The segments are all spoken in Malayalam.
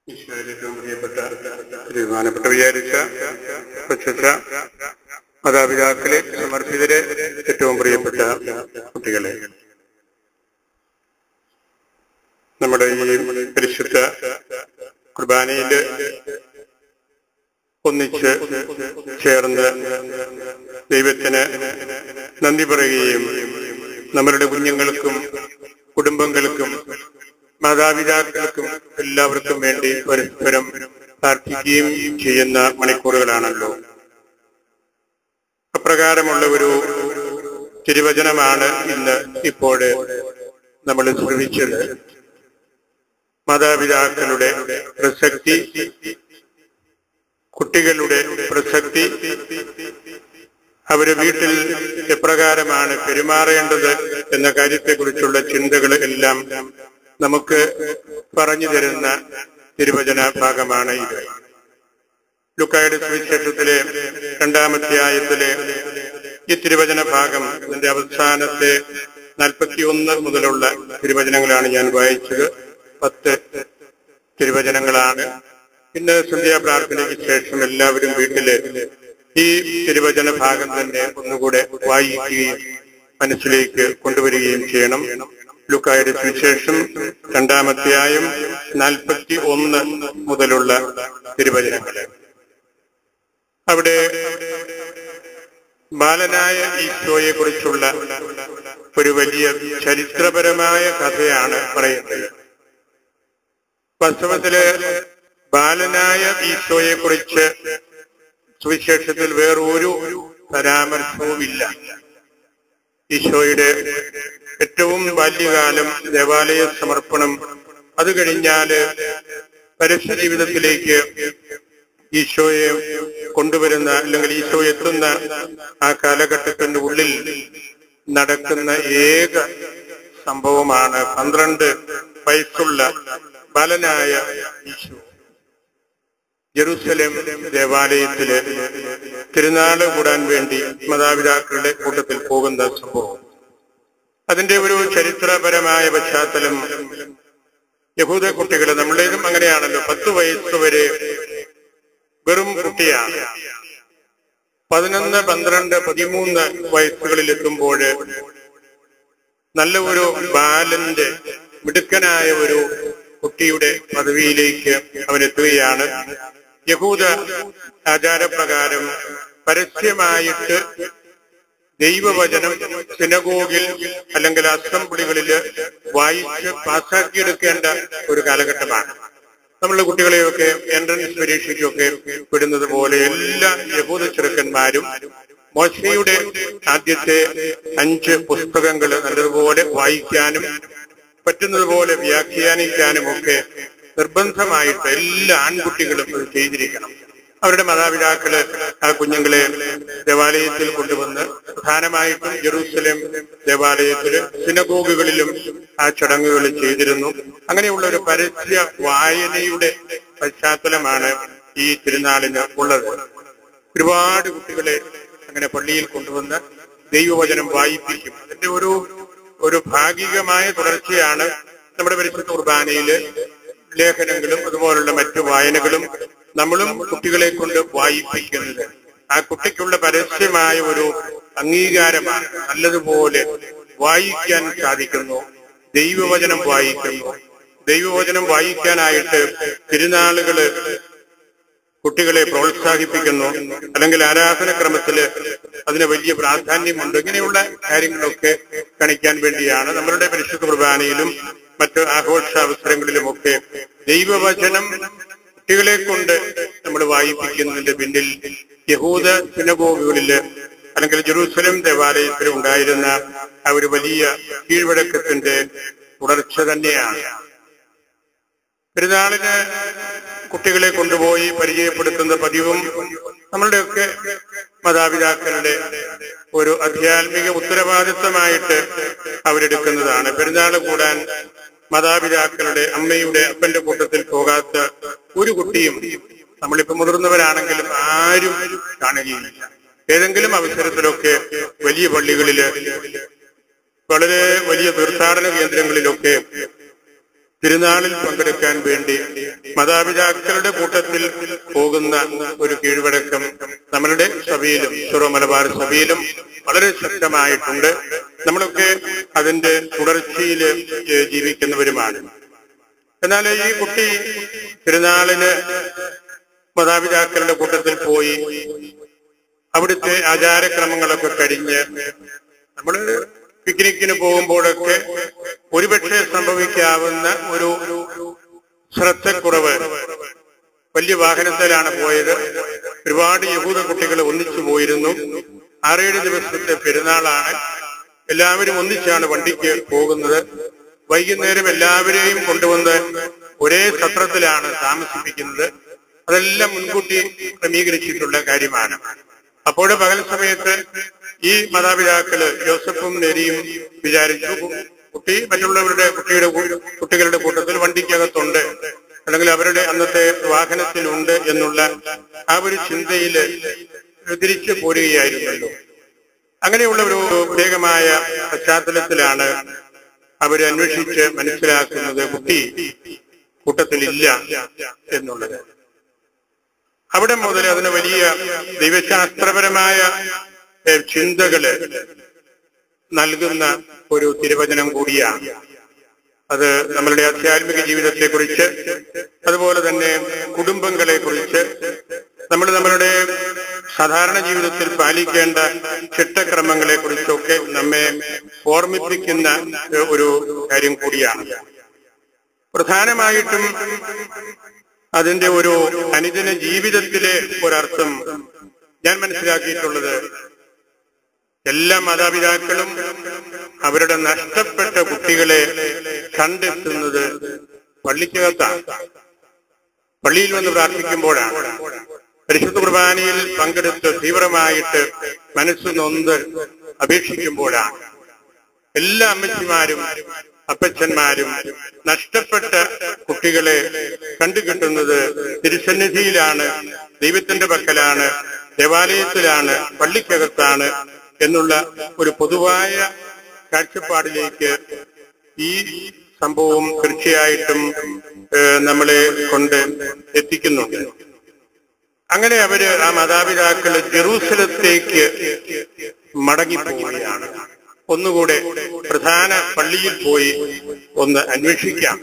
ഈശോയിൽ ഏറ്റവും പ്രിയപ്പെട്ട തീരുമാനപ്പെട്ട വിചാരിച്ച പ്രത്യക്ഷ മാതാപിതാക്കളെ സമർപ്പിതരെ ഏറ്റവും പ്രിയപ്പെട്ട കുട്ടികളെ നമ്മുടെ ഈ പരിശുദ്ധ കുർബാനയിൽ ഒന്നിച്ച് ചേർന്ന് ദൈവത്തിന് നന്ദി പറയുകയും നമ്മളുടെ കുഞ്ഞുങ്ങൾക്കും കുടുംബങ്ങൾക്കും മാതാപിതാക്കൾക്കും എല്ലാവർക്കും വേണ്ടി പരസ്പരം പ്രാർത്ഥിക്കുകയും ചെയ്യുന്ന മണിക്കൂറുകളാണല്ലോ അപ്രകാരമുള്ള ഒരു തിരുവചനമാണ് ഇന്ന് ഇപ്പോൾ നമ്മൾ ശ്രമിച്ചത് മാതാപിതാക്കളുടെ പ്രസക്തി കുട്ടികളുടെ പ്രസക്തി അവര് വീട്ടിൽ എപ്രകാരമാണ് പെരുമാറേണ്ടത് എന്ന കാര്യത്തെക്കുറിച്ചുള്ള ചിന്തകൾ എല്ലാം നമുക്ക് പറഞ്ഞു തരുന്ന തിരുവചന ഭാഗമാണ് ഇത് ലുക്കായുടെ സുവിശേഷത്തിലെ രണ്ടാമത്തെ ആയത്തിലെ ഈ തിരുവചന ഭാഗം ഇതിന്റെ അവസാനത്തെ നാൽപ്പത്തിയൊന്ന് മുതലുള്ള തിരുവചനങ്ങളാണ് ഞാൻ വായിച്ചത് പത്ത് തിരുവചനങ്ങളാണ് ഇന്ന് സന്ധ്യാ പ്രാർത്ഥനയ്ക്ക് ശേഷം എല്ലാവരും വീട്ടില് ഈ തിരുവചന ഭാഗം തന്നെ ഒന്നുകൂടെ വായിക്കുകയും മനസ്സിലേക്ക് കൊണ്ടുവരികയും ചെയ്യണം ലുക്കായുടെ സുവിശേഷം രണ്ടാമധ്യായം നാൽപ്പത്തി ഒന്ന് മുതലുള്ള തിരുവചനങ്ങള് അവിടെ ബാലനായ ഈശോയെ കുറിച്ചുള്ള ഒരു വലിയ ചരിത്രപരമായ കഥയാണ് പറയുന്നത് വാസ്തവത്തില് ബാലനായ ഈശോയെ കുറിച്ച് സുവിശേഷത്തിൽ വേറൊരു പരാമർശവുമില്ല ഈശോയുടെ ഏറ്റവും ബാല്യകാലം ദേവാലയ സമർപ്പണം അത് കഴിഞ്ഞാല് പരസ്യ ജീവിതത്തിലേക്ക് ഈശോയെ കൊണ്ടുവരുന്ന അല്ലെങ്കിൽ ഈശോ എത്തുന്ന ആ കാലഘട്ടത്തിന്റെ ഉള്ളിൽ നടക്കുന്ന ഏക സംഭവമാണ് പന്ത്രണ്ട് വയസ്സുള്ള ബാലനായ ഈശോ ജെറുസലേം ദേവാലയത്തില് തിരുനാള് കൂടാൻ വേണ്ടി മാതാപിതാക്കളുടെ കൂട്ടത്തിൽ പോകുന്ന സംഭവം അതിന്റെ ഒരു ചരിത്രപരമായ പശ്ചാത്തലം യഹൂദ കുട്ടികൾ നമ്മുടേതും അങ്ങനെയാണല്ലോ പത്ത് വയസ്സ് വരെ വെറും കുട്ടിയാണ് പതിനൊന്ന് പന്ത്രണ്ട് പതിമൂന്ന് വയസ്സുകളിൽ എത്തുമ്പോൾ നല്ല ഒരു ബാലന്റെ മിടുക്കനായ ഒരു കുട്ടിയുടെ പദവിയിലേക്ക് അവൻ എത്തുകയാണ് യഹൂദ ആചാരപ്രകാരം പരസ്യമായിട്ട് ദൈവവചനം സിനഗോഗിൽ അല്ലെങ്കിൽ അസംബ്ലികളില് വായിച്ച് പാസ്സാക്കിയെടുക്കേണ്ട ഒരു കാലഘട്ടമാണ് നമ്മളുടെ കുട്ടികളെയൊക്കെ എൻട്രൻസ് പരീക്ഷയ്ക്കൊക്കെ വിടുന്നത് പോലെ എല്ലാ യഹൂദ ചെറുക്കന്മാരും മോശയുടെ ആദ്യത്തെ അഞ്ച് പുസ്തകങ്ങൾ നല്ലതുപോലെ വായിക്കാനും പറ്റുന്നത് പോലെ വ്യാഖ്യാനിക്കാനും ഒക്കെ നിർബന്ധമായിട്ട് എല്ലാ ആൺകുട്ടികളും അത് ചെയ്തിരിക്കണം അവരുടെ മാതാപിതാക്കള് ആ കുഞ്ഞുങ്ങളെ ദേവാലയത്തിൽ കൊണ്ടുവന്ന് പ്രധാനമായിട്ടും ജെറൂസലേം ദേവാലയത്തില് സിനഗോഗുകളിലും ആ ചടങ്ങുകൾ ചെയ്തിരുന്നു അങ്ങനെയുള്ള ഒരു പരസ്യ വായനയുടെ പശ്ചാത്തലമാണ് ഈ തിരുനാളിന് ഉള്ളത് ഒരുപാട് കുട്ടികളെ അങ്ങനെ പള്ളിയിൽ കൊണ്ടുവന്ന് ദൈവവചനം വായിപ്പിക്കും അതിന്റെ ഒരു ഒരു ഭാഗികമായ തുടർച്ചയാണ് നമ്മുടെ പരിശുദ്ധ കുർബാനയില് ലേഖനങ്ങളും അതുപോലുള്ള മറ്റു വായനകളും നമ്മളും കുട്ടികളെ കൊണ്ട് വായിപ്പിക്കുന്നത് ആ കുട്ടിക്കുള്ള പരസ്യമായ ഒരു അംഗീകാരമാണ് നല്ലതുപോലെ വായിക്കാൻ സാധിക്കുന്നു ദൈവവചനം വായിക്കുന്നു ദൈവവചനം വായിക്കാനായിട്ട് തിരുനാളുകള് കുട്ടികളെ പ്രോത്സാഹിപ്പിക്കുന്നു അല്ലെങ്കിൽ ആരാധനക്രമത്തില് അതിന് വലിയ പ്രാധാന്യമുണ്ട് ഇങ്ങനെയുള്ള കാര്യങ്ങളൊക്കെ കാണിക്കാൻ വേണ്ടിയാണ് നമ്മളുടെ പരിശുദ്ധ കുർബാനയിലും മറ്റ് ആഘോഷാവസരങ്ങളിലുമൊക്കെ ദൈവവചനം കുട്ടികളെ കൊണ്ട് നമ്മൾ വായിപ്പിക്കുന്നതിന്റെ പിന്നിൽ യഹൂദ സിനഗോഗുകളില് അല്ലെങ്കിൽ ജെറൂസലം ദേവാലയത്തിൽ ഉണ്ടായിരുന്ന ആ ഒരു വലിയ കീഴ്വഴക്കത്തിന്റെ തുടർച്ച തന്നെയാണ് പെരുന്നാളിന് കുട്ടികളെ കൊണ്ടുപോയി പരിചയപ്പെടുത്തുന്ന പതിവും നമ്മളുടെയൊക്കെ മാതാപിതാക്കളുടെ ഒരു ആധ്യാത്മിക ഉത്തരവാദിത്തമായിട്ട് അവരെടുക്കുന്നതാണ് പെരുന്നാൾ കൂടാൻ മാതാപിതാക്കളുടെ അമ്മയുടെ അപ്പന്റെ കൂട്ടത്തിൽ പോകാത്ത ഒരു കുട്ടിയും നമ്മളിപ്പോ മുതിർന്നവരാണെങ്കിലും ആരും കാണുകയില്ല ഏതെങ്കിലും അവസരത്തിലൊക്കെ വലിയ പള്ളികളില് വളരെ വലിയ തീർത്ഥാടന കേന്ദ്രങ്ങളിലൊക്കെ തിരുനാളിൽ പങ്കെടുക്കാൻ വേണ്ടി മാതാപിതാക്കളുടെ കൂട്ടത്തിൽ പോകുന്ന ഒരു കീഴ്വഴക്കം നമ്മളുടെ സഭയിലും സുറ മലബാർ സഭയിലും വളരെ ശക്തമായിട്ടുണ്ട് നമ്മളൊക്കെ അതിന്റെ തുടർച്ചയിൽ ഏഹ്, ജീവിക്കുന്നവരുമാണ് എന്നാൽ ഈ കുട്ടി തിരുനാളിന് മാതാപിതാക്കളുടെ കൂട്ടത്തിൽ പോയി അവിടുത്തെ ആചാരക്രമങ്ങളൊക്കെ കഴിഞ്ഞ് നമ്മൾ പിക്നിക്കിന് പോകുമ്പോഴൊക്കെ ഒരുപക്ഷെ സംഭവിക്കാവുന്ന ഒരു ശ്രദ്ധക്കുറവ് വലിയ വാഹനത്തിലാണ് പോയത് ഒരുപാട് യഹൂദ കുട്ടികൾ ഒന്നിച്ചു പോയിരുന്നു ആറേഴ് ദിവസത്തെ പെരുന്നാളാണ് എല്ലാവരും ഒന്നിച്ചാണ് വണ്ടിക്ക് പോകുന്നത് വൈകുന്നേരം എല്ലാവരെയും കൊണ്ടുവന്ന് ഒരേ സത്രത്തിലാണ് താമസിപ്പിക്കുന്നത് അതെല്ലാം മുൻകൂട്ടി ക്രമീകരിച്ചിട്ടുള്ള കാര്യമാണ് അപ്പോൾ പകൽ സമയത്ത് ഈ മാതാപിതാക്കള് ജോസഫും നേരിയും വിചാരിച്ചു കുട്ടി മറ്റുള്ളവരുടെ കുട്ടിയുടെ കൂ- കുട്ടികളുടെ കൂട്ടത്തിൽ വണ്ടിക്കകത്തുണ്ട് അല്ലെങ്കിൽ അവരുടെ അന്നത്തെ വാഹനത്തിലുണ്ട് എന്നുള്ള ആ ഒരു ചിന്തയില് തിരിച്ചു പോരുകയായിരുന്നല്ലോ അങ്ങനെയുള്ള ഒരു പ്രത്യേകമായ പശ്ചാത്തലത്തിലാണ് അവര് അന്വേഷിച്ച് മനസ്സിലാക്കുന്നത് കുട്ടി കൂട്ടത്തിലില്ല എന്നുള്ളത് അവിടെ മുതൽ അതിന് വലിയ ദൈവശാസ്ത്രപരമായ ഏഹ്, ചിന്തകള് നൽകുന്ന ഒരു തിരുവചനം കൂടിയാണ് അത് നമ്മളുടെ ആധ്യാത്മിക ജീവിതത്തെ കുറിച്ച് അതുപോലെ തന്നെ കുടുംബങ്ങളെ കുറിച്ച് നമ്മൾ നമ്മളുടെ സാധാരണ ജീവിതത്തിൽ പാലിക്കേണ്ട ചിട്ടക്രമങ്ങളെ കുറിച്ചൊക്കെ നമ്മെ ഓർമ്മിപ്പിക്കുന്ന ഏഹ്, ഒരു കാര്യം കൂടിയാണ് പ്രധാനമായിട്ടും അതിന്റെ ഒരു അനുദിന ജീവിതത്തിലെ ഒരർത്ഥം ഞാൻ മനസ്സിലാക്കിയിട്ടുള്ളത് എല്ലാ മാതാപിതാക്കളും അവരുടെ നഷ്ടപ്പെട്ട കുട്ടികളെ കണ്ടെത്തുന്നത് പള്ളിക്കകത്താണ് പള്ളിയിൽ വന്ന് പ്രാർത്ഥിക്കുമ്പോഴാണ് പരിശുദ്ധ കുർബാനയിൽ പങ്കെടുത്ത് തീവ്രമായിട്ട് മനസ്സ് നൊന്ത് അപേക്ഷിക്കുമ്പോഴാണ് എല്ലാ അമ്മച്ചിമാരും അപ്പച്ചന്മാരും നഷ്ടപ്പെട്ട കുട്ടികളെ കണ്ടുകിട്ടുന്നത് തിരുസന്നിധിയിലാണ് ദൈവത്തിന്റെ പക്കലാണ് ദേവാലയത്തിലാണ് പള്ളിക്കകത്താണ് എന്നുള്ള ഒരു പൊതുവായ കാഴ്ചപ്പാടിലേക്ക് ഈ സംഭവം തീർച്ചയായിട്ടും ഏഹ്, നമ്മളെ കൊണ്ട് എത്തിക്കുന്നുണ്ട് അങ്ങനെ അവര് ആ മാതാപിതാക്കള് ജെറൂസലത്തേക്ക് മടങ്ങിപ്പോവുകയാണ് ഒന്നുകൂടെ പ്രധാന പള്ളിയിൽ പോയി ഒന്ന് അന്വേഷിക്കാം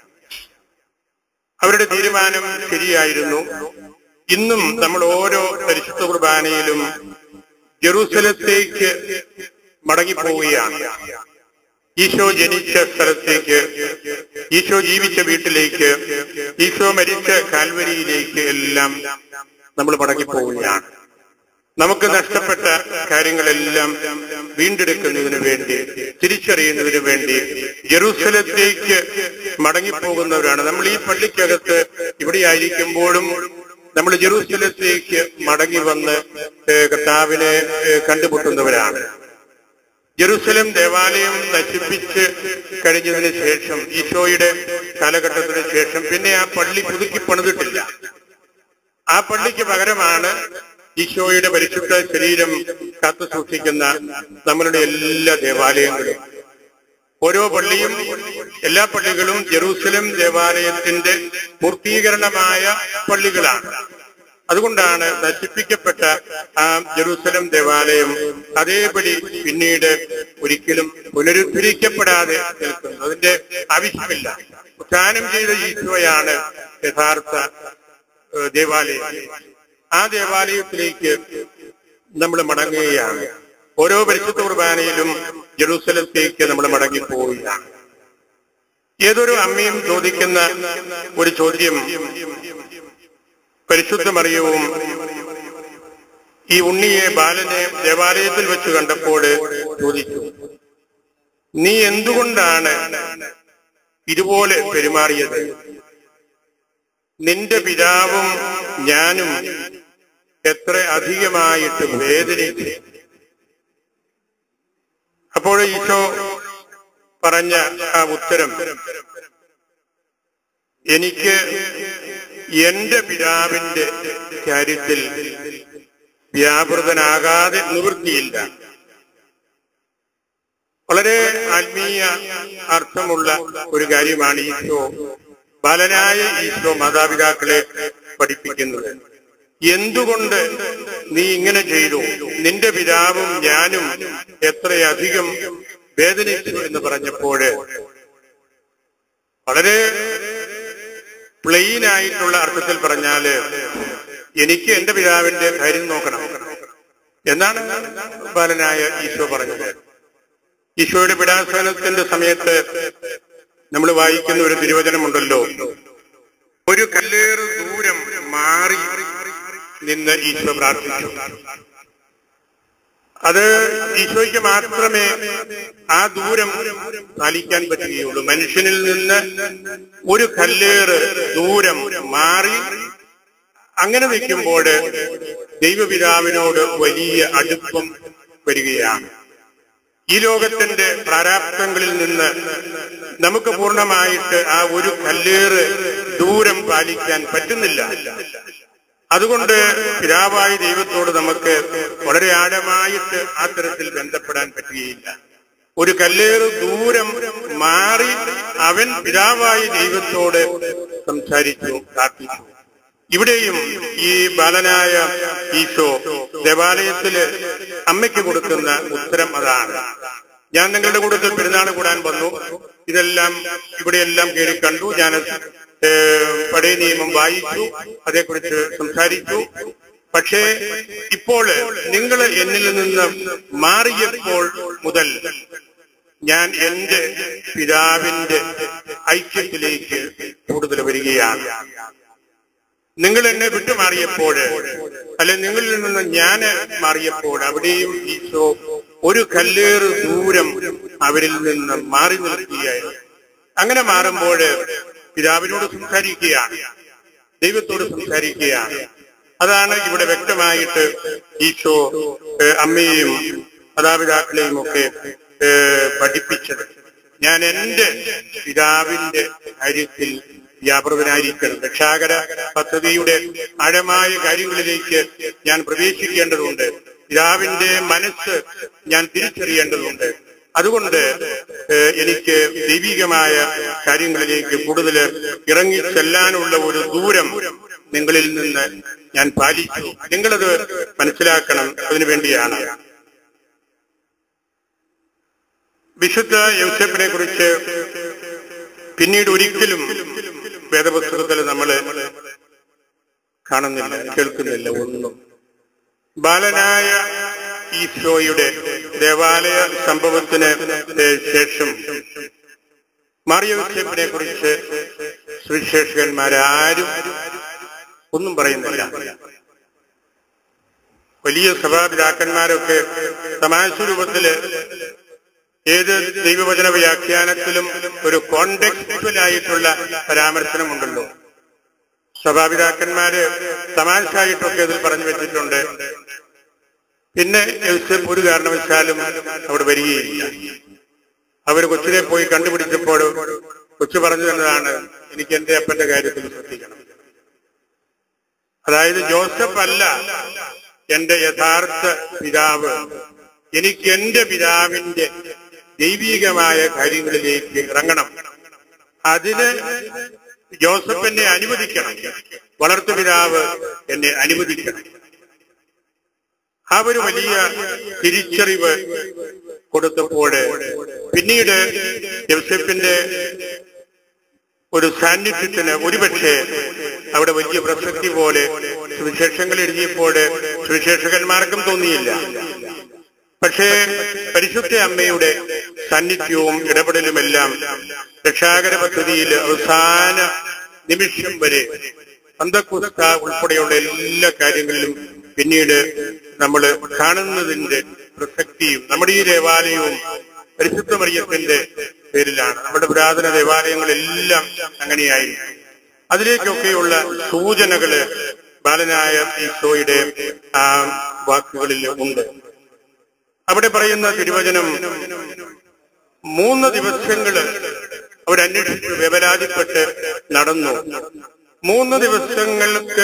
അവരുടെ തീരുമാനം ശരിയായിരുന്നു ഇന്നും നമ്മൾ ഓരോ പരിശുദ്ധ കുർബാനയിലും ജെറൂസലത്തേക്ക് മടങ്ങിപ്പോവുകയാണ് ഈശോ ജനിച്ച സ്ഥലത്തേക്ക് ഈശോ ജീവിച്ച വീട്ടിലേക്ക് ഈശോ മരിച്ച കാൽവരിയിലേക്ക് എല്ലാം നമ്മൾ മടങ്ങിപ്പോവുകയാണ് നമുക്ക് നഷ്ടപ്പെട്ട കാര്യങ്ങളെല്ലാം വീണ്ടെടുക്കുന്നതിന് വേണ്ടി തിരിച്ചറിയുന്നതിന് വേണ്ടി ജെറൂസലത്തേക്ക് മടങ്ങിപ്പോകുന്നവരാണ് നമ്മൾ ഈ പള്ളിക്കകത്ത് ഇവിടെ ആയിരിക്കുമ്പോഴും നമ്മൾ ജെറൂസലത്തേക്ക് മടങ്ങി വന്ന് ഏഹ്, കർത്താവിനെ ഏഹ്, കണ്ടുമുട്ടുന്നവരാണ് ജെറുസലം ദേവാലയം നശിപ്പിച്ച് കഴിഞ്ഞതിന് ശേഷം ഈശോയുടെ കാലഘട്ടത്തിന് ശേഷം പിന്നെ ആ പള്ളി പുതുക്കി പണിതിട്ടില്ല ആ പള്ളിക്ക് പകരമാണ് ഈശോയുടെ പരിശുദ്ധ ശരീരം കാത്തു സൂക്ഷിക്കുന്ന നമ്മളുടെ എല്ലാ ദേവാലയങ്ങളും ഓരോ പള്ളിയും എല്ലാ പള്ളികളും ജെറൂസലം ദേവാലയത്തിന്റെ പൂർത്തീകരണമായ പള്ളികളാണ് അതുകൊണ്ടാണ് നശിപ്പിക്കപ്പെട്ട ആ ജെറൂസലം ദേവാലയം അതേപടി പിന്നീട് ഒരിക്കലും പുനരുദ്ധരിക്കപ്പെടാതെ നിൽക്കുന്നത് അതിന്റെ ആവശ്യമില്ല ഉത്ഥാനം ചെയ്ത ഈശോയാണ് യഥാർത്ഥ ഏഹ്, ദേവാലയം ആ ദേവാലയത്തിലേക്ക് നമ്മൾ മടങ്ങുകയാണ് ഓരോ പരിശുദ്ധ കുർബാനയിലും ജെറൂസലത്തേക്ക് നമ്മൾ മടങ്ങിപ്പോവുകയാണ് ഏതൊരു അമ്മയും ചോദിക്കുന്ന ഒരു ചോദ്യം പരിശുദ്ധ മറിയവും ഈ ഉണ്ണിയെ ബാലനെ ദേവാലയത്തിൽ വെച്ച് കണ്ടപ്പോൾ ചോദിച്ചു നീ എന്തുകൊണ്ടാണ് ഇതുപോലെ പെരുമാറിയത് നിന്റെ പിതാവും ഞാനും എത്ര അധികമായിട്ട് വേദനിച്ചു അപ്പോൾ ഈശോ പറഞ്ഞ ആ ഉത്തരം എനിക്ക് എന്റെ പിതാവിന്റെ കാര്യത്തിൽ വ്യാപൃതനാകാതെ നിവൃത്തിയില്ല വളരെ ആത്മീയ അർത്ഥമുള്ള ഒരു കാര്യമാണ് ഈശോ ബാലനായ ഈശോ മാതാപിതാക്കളെ പഠിപ്പിക്കുന്നത് എന്തുകൊണ്ട് നീ ഇങ്ങനെ ചെയ്തു നിന്റെ പിതാവും ഞാനും എത്രയധികം വേദനിച്ചു എന്ന് പറഞ്ഞപ്പോൾ വളരെ പ്ലെയിൻ ആയിട്ടുള്ള അർത്ഥത്തിൽ പറഞ്ഞാല് എനിക്ക് എന്റെ പിതാവിന്റെ കാര്യം നോക്കണം എന്നാണ് ബാലനായ ഈശോ പറഞ്ഞത് ഈശോയുടെ പിടാസനത്തിന്റെ സമയത്ത് നമ്മൾ വായിക്കുന്ന ഒരു തിരുവചനമുണ്ടല്ലോ ഒരു കല്ലേറ് ദൂരം മാറി നിന്ന് ഈശോ പ്രാർത്ഥിച്ചു അത് ഈശോയ്ക്ക് മാത്രമേ ആ ദൂരം പാലിക്കാൻ പറ്റുകയുള്ളൂ മനുഷ്യനിൽ നിന്ന് ഒരു കല്ലേറ് ദൂരം മാറി അങ്ങനെ നിൽക്കുമ്പോൾ ദൈവപിതാവിനോട് വലിയ അടുപ്പം വരികയാണ് ഈ ലോകത്തിന്റെ പ്രാരാബ്ദങ്ങളിൽ നിന്ന് നമുക്ക് പൂർണ്ണമായിട്ട് ആ ഒരു കല്ലേറ് ദൂരം പാലിക്കാൻ പറ്റുന്നില്ല അതുകൊണ്ട് പിതാവായ ദൈവത്തോട് നമുക്ക് വളരെ ആഴമായിട്ട് ആ തരത്തിൽ ബന്ധപ്പെടാൻ പറ്റുകയില്ല ഒരു കല്ലേറ് ദൂരം മാറി അവൻ പിതാവായ ദൈവത്തോട് സംസാരിച്ചു പ്രാർത്ഥിച്ചു ഇവിടെയും ഈ ബാലനായ ഈശോ ദേവാലയത്തില് അമ്മയ്ക്ക് കൊടുക്കുന്ന ഉത്തരം അതാണ് ഞാൻ നിങ്ങളുടെ കൂട്ടത്തിൽ പെരുന്നാൾ കൂടാൻ വന്നു ഇതെല്ലാം ഇവിടെയെല്ലാം കയറി കണ്ടു ഞാൻ ഏഹ്, പഴയ നിയമം വായിച്ചു അതേക്കുറിച്ച് സംസാരിച്ചു പക്ഷേ ഇപ്പോൾ നിങ്ങൾ എന്നിൽ നിന്ന് മാറിയപ്പോൾ മുതൽ ഞാൻ എന്റെ പിതാവിന്റെ ഐക്യത്തിലേക്ക് കൂടുതൽ വരികയാണ് നിങ്ങൾ എന്നെ വിട്ടുമാറിയപ്പോൾ അല്ലെ നിങ്ങളിൽ നിന്ന് ഞാൻ മാറിയപ്പോൾ അവിടെയും ഈശോ ഒരു കല്ലേറ് ദൂരം അവരിൽ നിന്ന് മാറി നിൽക്കുകയായിരുന്നു അങ്ങനെ മാറുമ്പോൾ പിതാവിനോട് സംസാരിക്കുകയാണ് ദൈവത്തോട് സംസാരിക്കുകയാണ് അതാണ് ഇവിടെ വ്യക്തമായിട്ട് ഈശോ ഏഹ്, അമ്മയെയും മാതാപിതാക്കളെയും ഒക്കെ ഏഹ്, പഠിപ്പിച്ചത് ഞാൻ എന്റെ പിതാവിന്റെ കാര്യത്തിൽ വ്യാപൃതനായിരിക്കണം രക്ഷാകര പദ്ധതിയുടെ ആഴമായ കാര്യങ്ങളിലേക്ക് ഞാൻ പ്രവേശിക്കേണ്ടതുണ്ട് പിതാവിന്റെ മനസ്സ് ഞാൻ തിരിച്ചറിയേണ്ടതുണ്ട് അതുകൊണ്ട് ഏഹ്, എനിക്ക് ദൈവികമായ കാര്യങ്ങളിലേക്ക് കൂടുതൽ ഇറങ്ങി ചെല്ലാനുള്ള ഒരു ദൂരം നിങ്ങളിൽ നിന്ന് ഞാൻ പാലിച്ചു നിങ്ങളത് മനസ്സിലാക്കണം അതിനു വേണ്ടിയാണ് വിശുദ്ധ യൗസഫിനെ കുറിച്ച് പിന്നീട് ഒരിക്കലും വേദപുസ്തകത്തിൽ നമ്മൾ കാണുന്നില്ല കേൾക്കുന്നില്ല ഒന്നും ബാലനായ ഈശോയുടെ ദേവാലയ സംഭവത്തിന് ശേഷം മാറിയോസെഫിനെ കുറിച്ച് സുവിശേഷകന്മാരാരും ഒന്നും പറയുന്നില്ല വലിയ സഭാപിതാക്കന്മാരൊക്കെ തമാശ രൂപത്തില് ഏത് ദൈവവചന വ്യാഖ്യാനത്തിലും ഒരു കോണ്ടെക്സ്റ്റുവൽ ആയിട്ടുള്ള പരാമർശനമുണ്ടല്ലോ സഭാപിതാക്കന്മാര് തമാശായിട്ടൊക്കെ ഇതിൽ പറഞ്ഞു വെച്ചിട്ടുണ്ട് പിന്നെ യൗസഫ് ഒരു കാരണവശാലും അവിടെ വരികയില്ല അവർ കൊച്ചിനെ പോയി കണ്ടുപിടിച്ചപ്പോൾ കൊച്ചു പറഞ്ഞു തന്നതാണ് എനിക്ക് എന്റെ അപ്പന്റെ കാര്യത്തിൽ ശ്രദ്ധിക്കണം അതായത് ജോസഫ് അല്ല എന്റെ യഥാർത്ഥ പിതാവ് എനിക്ക് എന്റെ പിതാവിന്റെ ദൈവികമായ കാര്യങ്ങളിലേക്ക് ഇറങ്ങണം അതിന് ജോസഫ് എന്നെ അനുവദിക്കണം വളർത്തു പിതാവ് എന്നെ അനുവദിക്കണം ആ ഒരു വലിയ തിരിച്ചറിവ് കൊടുത്തപ്പോൾ പിന്നീട് യോസെഫിന്റെ ഒരു സാന്നിധ്യത്തിന് ഒരുപക്ഷെ അവിടെ വലിയ പ്രസക്തി പോലെ സുവിശേഷങ്ങൾ എഴുതിയപ്പോൾ സുവിശേഷകന്മാർക്കും തോന്നിയില്ല പക്ഷേ പരിശുദ്ധ അമ്മയുടെ സാന്നിധ്യവും ഇടപെടലുമെല്ലാം രക്ഷാകര പദ്ധതിയിൽ അവസാന നിമിഷം വരെ അന്തക്കുസ്ത ഉൾപ്പെടെയുള്ള എല്ലാ കാര്യങ്ങളിലും പിന്നീട് നമ്മൾ കാണുന്നതിന്റെ പ്രസക്തിയും നമ്മുടെ ഈ ദേവാലയവും പരിശുദ്ധ മറിയത്തിന്റെ പേരിലാണ് നമ്മുടെ പുരാതന ദേവാലയങ്ങളെല്ലാം അങ്ങനെയായിരിക്കും അതിലേക്കൊക്കെയുള്ള സൂചനകള് ബാലനായ ഈശോയുടെ ആ വാക്കുകളിൽ ഉണ്ട് അവിടെ പറയുന്ന തിരുവചനം മൂന്ന് ദിവസങ്ങള് അവരന്വേഷിച്ച് വ്യവരാതിപ്പെട്ട് നടന്നു മൂന്ന് ദിവസങ്ങൾക്ക്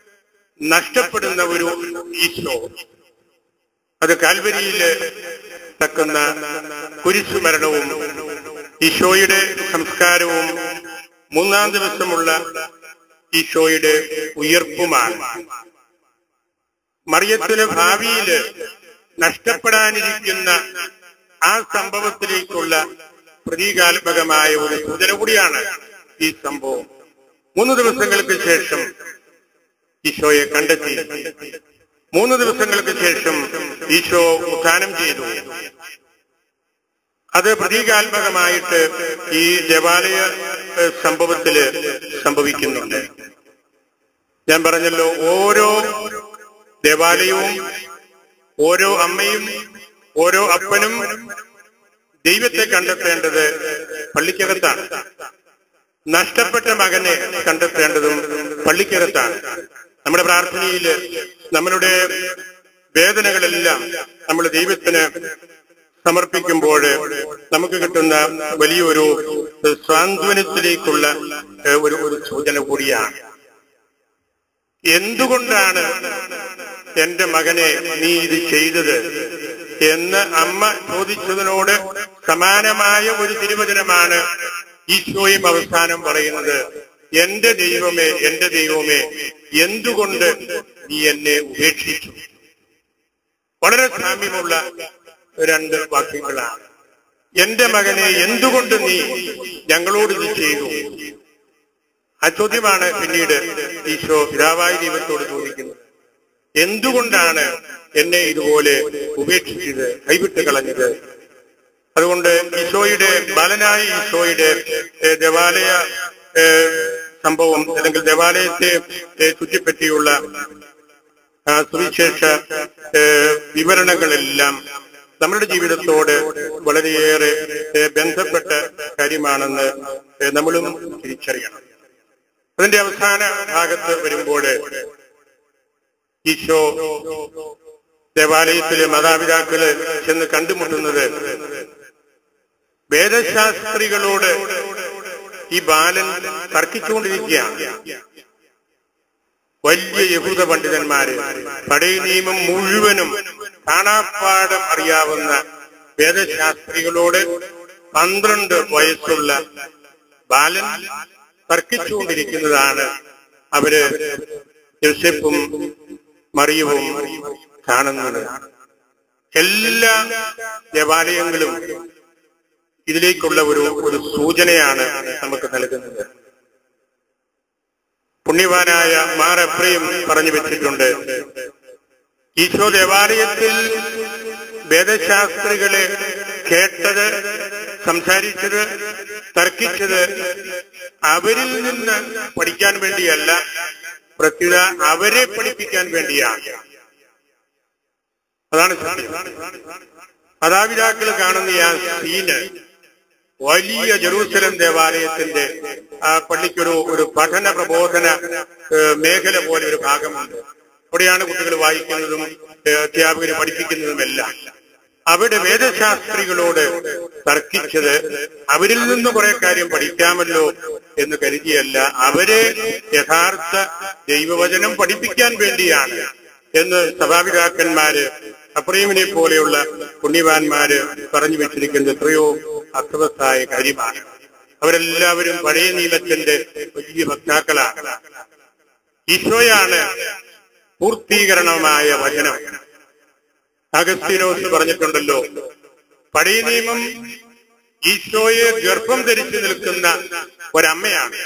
നഷ്ടപ്പെടുന്ന ഒരു ഈശോ അത് കാൽവരിയില് നടക്കുന്ന കുരിശുമരണവും ഈശോയുടെ സംസ്കാരവും മൂന്നാം ദിവസമുള്ള ഈശോയുടെ ഉയർപ്പുമാണ് മറിയത്തിന് ഭാവിയിൽ നഷ്ടപ്പെടാനിരിക്കുന്ന ആ സംഭവത്തിലേക്കുള്ള പ്രതീകാത്മകമായ ഒരു സൂചന കൂടിയാണ് ഈ സംഭവം മൂന്ന് ദിവസങ്ങൾക്ക് ശേഷം ഈശോയെ കണ്ടെത്തി മൂന്ന് ദിവസങ്ങൾക്ക് ശേഷം ഈശോ ഉത്ഥാനം ചെയ്തു അത് പ്രതീകാത്മകമായിട്ട് ഈ ദേവാലയ ഏഹ്, സംഭവത്തില് സംഭവിക്കുന്നുണ്ട് ഞാൻ പറഞ്ഞല്ലോ ഓരോ ദേവാലയവും ഓരോ അമ്മയും ഓരോ അപ്പനും ദൈവത്തെ കണ്ടെത്തേണ്ടത് പള്ളിക്കകത്താണ് നഷ്ടപ്പെട്ട മകനെ കണ്ടെത്തേണ്ടതും പള്ളിക്കകത്താണ് നമ്മുടെ പ്രാർത്ഥനയിൽ നമ്മളുടെ വേദനകളെല്ലാം നമ്മൾ ദൈവത്തിന് സമർപ്പിക്കുമ്പോൾ നമുക്ക് കിട്ടുന്ന വലിയൊരു സ്വാന്തവനത്തിലേക്കുള്ള ഏഹ്, ഒരു ഒരു സൂചന കൂടിയാണ് എന്തുകൊണ്ടാണ് എന്റെ മകനെ നീ ഇത് ചെയ്തത് എന്ന് അമ്മ ചോദിച്ചതിനോട് സമാനമായ ഒരു തിരുവചനമാണ് ഈശോയും അവസാനം പറയുന്നത് എന്റെ ദൈവമേ എന്റെ ദൈവമേ എന്തുകൊണ്ട് നീ എന്നെ ഉപേക്ഷിച്ചു വളരെ സാമ്യമുള്ള രണ്ട് വാക്യങ്ങളാണ് എന്റെ മകനെ എന്തുകൊണ്ട് നീ ഞങ്ങളോട് ഇത് ചെയ്തു ആ ചോദ്യമാണ് പിന്നീട് ഈശോ പിതാവായ ദൈവത്തോട് ചോദിക്കുന്നത് എന്തുകൊണ്ടാണ് എന്നെ ഇതുപോലെ ഉപേക്ഷിച്ചത് കൈവിട്ട് കളഞ്ഞത് അതുകൊണ്ട് ഈശോയുടെ ബാലനായ ഈശോയുടെ ഏ, ദേവാലയ ഏ, സംഭവം അല്ലെങ്കിൽ ദേവാലയത്തെ ഏ, ചുറ്റിപ്പറ്റിയുള്ള ആ, സുവിശേഷ ഏ, വിവരണങ്ങളെല്ലാം നമ്മുടെ ജീവിതത്തോട് വളരെയേറെ ഏ, ബന്ധപ്പെട്ട കാര്യമാണെന്ന് ഏ, നമ്മളും തിരിച്ചറിയണം അതിന്റെ അവസാന ഭാഗത്ത് വരുമ്പോൾ ഈശോ ദേവാലയത്തിലെ മാതാപിതാക്കള് ചെന്ന് കണ്ടുമുട്ടുന്നത് വേദശാസ്ത്രികളോട് ഈ ബാലൻ തർക്കിച്ചുകൊണ്ടിരിക്കുകയാണ് വലിയ യഹൂദ പണ്ഡിതന്മാര് പടയ നിയമം മുഴുവനും കാണാപ്പാടം അറിയാവുന്ന വേദശാസ്ത്രികളോട് പന്ത്രണ്ട് വയസ്സുള്ള ബാലൻ തർക്കിച്ചുകൊണ്ടിരിക്കുന്നതാണ് അവര് യോസെഫും മറിയവും കാണുന്നത് എല്ലാ ദേവാലയങ്ങളും ഇതിലേക്കുള്ള ഒരു ഒരു സൂചനയാണ് നമുക്ക് നൽകുന്നത് പുണ്യവാനായ മാർ എഫ്രയും പറഞ്ഞു വെച്ചിട്ടുണ്ട് ഈശോ ദേവാലയത്തിൽ വേദശാസ്ത്രികളെ കേട്ടത് സംസാരിച്ചത് തർക്കിച്ചത് അവരിൽ നിന്ന് പഠിക്കാൻ വേണ്ടിയല്ല പ്രത്യുത അവരെ പഠിപ്പിക്കാൻ വേണ്ടിയാണ് അതാണ് സത്യം മാതാപിതാക്കൾ കാണുന്ന ആ സീന് വലിയ ജെറൂസലം ദേവാലയത്തിന്റെ ആ പള്ളിക്കൊരു ഒരു പഠന പ്രബോധന ഏഹ്, മേഖല പോലെ ഒരു ഭാഗമുണ്ട് അവിടെയാണ് കുട്ടികൾ വായിക്കുന്നതും ഏഹ്, അധ്യാപകർ പഠിപ്പിക്കുന്നതുമെല്ലാം അവിടെ വേദശാസ്ത്രികളോട് തർക്കിച്ചത് അവരിൽ നിന്ന് കുറെ കാര്യം പഠിക്കാമല്ലോ എന്ന് കരുതിയല്ല അവരെ യഥാർത്ഥ ദൈവവചനം പഠിപ്പിക്കാൻ വേണ്ടിയാണ് എന്ന് സഭാപിതാക്കന്മാര് അപ്രീമിനെ പോലെയുള്ള പുണ്യവാന്മാര് പറഞ്ഞു വെച്ചിരിക്കുന്നത് എത്രയോ അർത്ഥവത്തായ കാര്യമാണ് അവരെല്ലാവരും പഴയ നിയമത്തിന്റെ വലിയ വക്താക്കളാണ് ഈശോയാണ് പൂർത്തീകരണമായ വചനം അഗസ്തീനോസ് പറഞ്ഞിട്ടുണ്ടല്ലോ പഴയ നിയമം ഈശോയെ ഗർഭം ധരിച്ചു നിൽക്കുന്ന ഒരമ്മയാണ്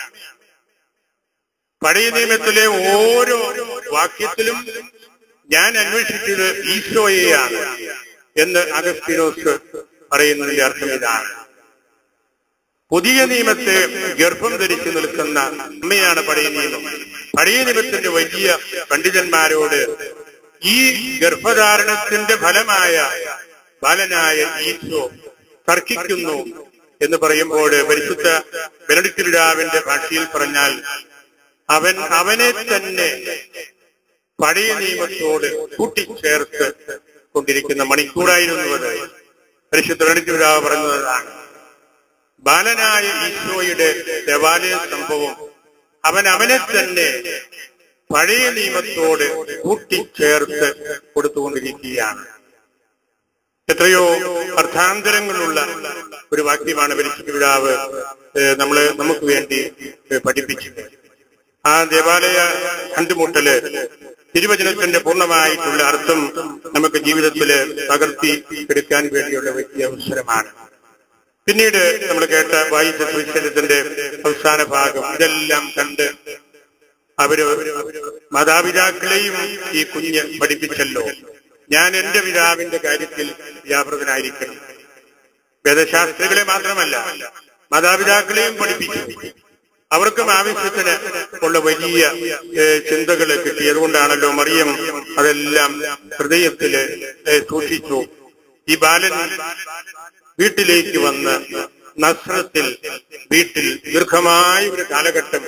പഴയ നിയമത്തിലെ ഓരോ വാക്യത്തിലും ഞാൻ അന്വേഷിച്ചത് ഈശോയെയാണ് എന്ന് അഗസ്തീനോസ് പറയുന്നതിന്റെ അർത്ഥം ഇതാണ് പുതിയ നിയമത്തെ ഗർഭം ധരിച്ചു നിൽക്കുന്ന അമ്മയാണ് പഴയ നിയമം പഴയ നിയമത്തിന്റെ വലിയ പണ്ഡിതന്മാരോട് ഈ ഗർഭധാരണത്തിന്റെ ഫലമായ ബാലനായ ഈശോ തർക്കിക്കുന്നു എന്ന് പറയുമ്പോൾ പരിശുദ്ധ ബെനഡിക്റ്റിരാവിന്റെ ഭാഷയിൽ പറഞ്ഞാൽ അവൻ അവനെ തന്നെ പഴയ നിയമത്തോട് കൂട്ടിച്ചേർത്ത് കൊണ്ടിരിക്കുന്ന മണിക്കൂറായിരുന്നു അത് പരിശുദ്ധ ബെനഡിക്റ്റിരാവ് പറഞ്ഞതാണ് ബാലനായ ഈശോയുടെ ദേവാലയ സംഭവം അവൻ അവനെ തന്നെ പഴയ നിയമത്തോട് കൂട്ടിച്ചേർത്ത് കൊടുത്തുകൊണ്ടിരിക്കുകയാണ് എത്രയോ അർത്ഥാന്തരങ്ങളുള്ള ഒരു വാക്യമാണ് പരിശുദ്ധ പിതാവ് ഏഹ്, നമ്മളെ നമുക്ക് വേണ്ടി ഏഹ്, പഠിപ്പിച്ചത് ആ ദേവാലയ കണ്ടുമുട്ടല് തിരുവചനത്തിന്റെ പൂർണ്ണമായിട്ടുള്ള അർത്ഥം നമുക്ക് ജീവിതത്തിൽ പകർത്തി എടുക്കാൻ വേണ്ടിയുള്ള വലിയ അവസരമാണ് പിന്നീട് നമ്മൾ കേട്ട വായിച്ച സുവിശേഷത്തിന്റെ അവസാന ഭാഗം ഇതെല്ലാം കണ്ട് അവര് മാതാപിതാക്കളെയും ഈ കുഞ്ഞ് പഠിപ്പിച്ചല്ലോ ഞാൻ എന്റെ പിതാവിന്റെ കാര്യത്തിൽ വ്യാപൃതനായിരിക്കണം വേദശാസ്ത്രികളെ മാത്രമല്ല മാതാപിതാക്കളെയും പഠിപ്പിച്ചു അവർക്കും ആവശ്യത്തിന് ഉള്ള വലിയ ഏഹ്, ചിന്തകൾ കിട്ടി അതുകൊണ്ടാണല്ലോ മറിയം അതെല്ലാം ഹൃദയത്തില് ഏഹ്, സൂക്ഷിച്ചു ഈ ബാലൻ വീട്ടിലേക്ക് വന്ന് നസ്രത്തിൽ വീട്ടിൽ ദീർഘമായ ഒരു കാലഘട്ടം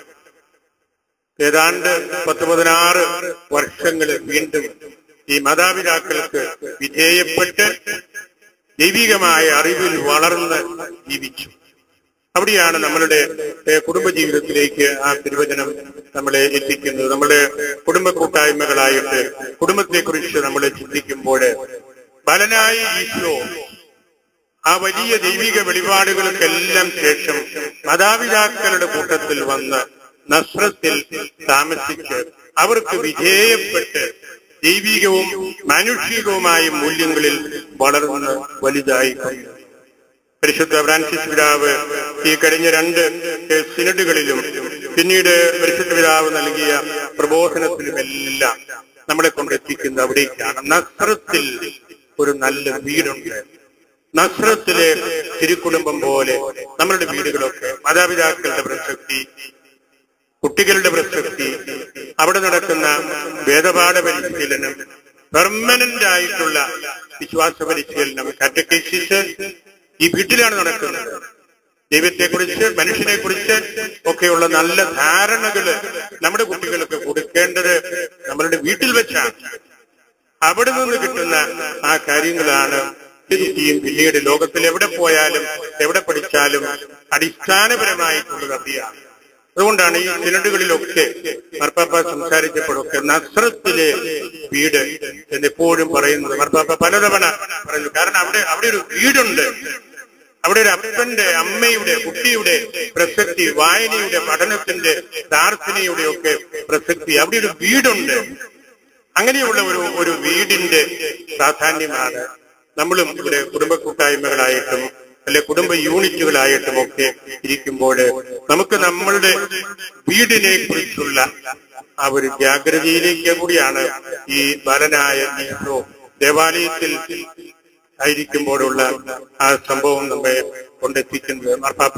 ഏതാണ്ട് പത്ത് പതിനാറ് വർഷങ്ങൾ വീണ്ടും ഈ മാതാപിതാക്കൾക്ക് വിധേയപ്പെട്ട് ദൈവികമായ അറിവിൽ വളർന്ന് ജീവിച്ചു അവിടെയാണ് നമ്മളുടെ ഏഹ്, കുടുംബജീവിതത്തിലേക്ക് ആ തിരുവചനം നമ്മളെ എത്തിക്കുന്നത് നമ്മുടെ കുടുംബ കൂട്ടായ്മകളായിട്ട് കുടുംബത്തെക്കുറിച്ച് നമ്മൾ ചിന്തിക്കുമ്പോൾ ബലനായ ഈശോ ആ വലിയ ദൈവിക വെളിപാടുകൾക്കെല്ലാം ശേഷം മാതാപിതാക്കളുടെ കൂട്ടത്തിൽ വന്ന് നസ്രത്തിൽ താമസിച്ച് അവർക്ക് വിധേയപ്പെട്ട് ദൈവികവും മാനുഷികവുമായ മൂല്യങ്ങളിൽ വളർന്ന് വലുതായി പരിശുദ്ധ ഫ്രാൻസിസ് പിതാവ് ഈ കഴിഞ്ഞ രണ്ട് ഏഹ്, സിനഡുകളിലും പിന്നീട് പരിശുദ്ധ പിതാവ് നൽകിയ പ്രബോധനത്തിലുമെല്ലാം നമ്മളെ കൊണ്ടെത്തിക്കുന്ന അവിടേക്കാണ് നസ്രത്തിൽ ഒരു നല്ല വീടുണ്ട് നസ്രത്തിലെ തിരുക്കുടുംബം പോലെ നമ്മളുടെ വീടുകളൊക്കെ മാതാപിതാക്കളുടെ പ്രസക്തി കുട്ടികളുടെ പ്രസക്തി അവിടെ നടക്കുന്ന വേദപാഠ പരിശീലനം പെർമനന്റ് ആയിട്ടുള്ള വിശ്വാസ പരിശീലനം കാറ്റക്കേസിസ് ഈ വീട്ടിലാണ് നടക്കുന്നത് ദൈവത്തെക്കുറിച്ച് മനുഷ്യനെ കുറിച്ച് ഒക്കെയുള്ള നല്ല ധാരണകള് നമ്മുടെ കുട്ടികൾക്ക് കൊടുക്കേണ്ടത് നമ്മളുടെ വീട്ടിൽ വെച്ചാണ് അവിടെ നിന്ന് കിട്ടുന്ന ആ കാര്യങ്ങളാണ് ശരിക്കും പിന്നീട് ലോകത്തിൽ എവിടെ പോയാലും എവിടെ പഠിച്ചാലും അടിസ്ഥാനപരമായിട്ടുള്ളത് അറിയാം അതുകൊണ്ടാണ് ഈ സിനഡുകളിലൊക്കെ മർപ്പാപ്പ സംസാരിച്ചപ്പോഴൊക്കെ നസ്രത്തിലെ വീട് എന്ന് എപ്പോഴും പറയുന്നത് മർപ്പാപ്പ പലതവണ പറയുന്നു കാരണം അവിടെ അവിടെ ഒരു വീടുണ്ട് അവിടെ ഒരു അപ്പന്റെ അമ്മയുടെ കുട്ടിയുടെ പ്രസക്തി വായനയുടെ പഠനത്തിന്റെ പ്രാർത്ഥനയുടെ ഒക്കെ പ്രസക്തി അവിടെ ഒരു വീടുണ്ട് അങ്ങനെയുള്ള ഒരു ഒരു വീടിന്റെ പ്രാധാന്യമാണ് നമ്മളും ഇവിടെ കുടുംബ കൂട്ടായ്മകളായിട്ടും അല്ലെ കുടുംബ യൂണിറ്റുകളായിട്ടും ഒക്കെ ഇരിക്കുമ്പോൾ നമുക്ക് നമ്മളുടെ വീടിനെ കുറിച്ചുള്ള ആ ഒരു ജാഗ്രതയിലേക്ക് കൂടിയാണ് ഈ ബാലനായ ഈശോ ദേവാലയത്തിൽ ആയിരിക്കുമ്പോഴുള്ള ആ സംഭവം നമ്മെ കൊണ്ടെത്തിക്കുന്നത് മാർപ്പാപ്പ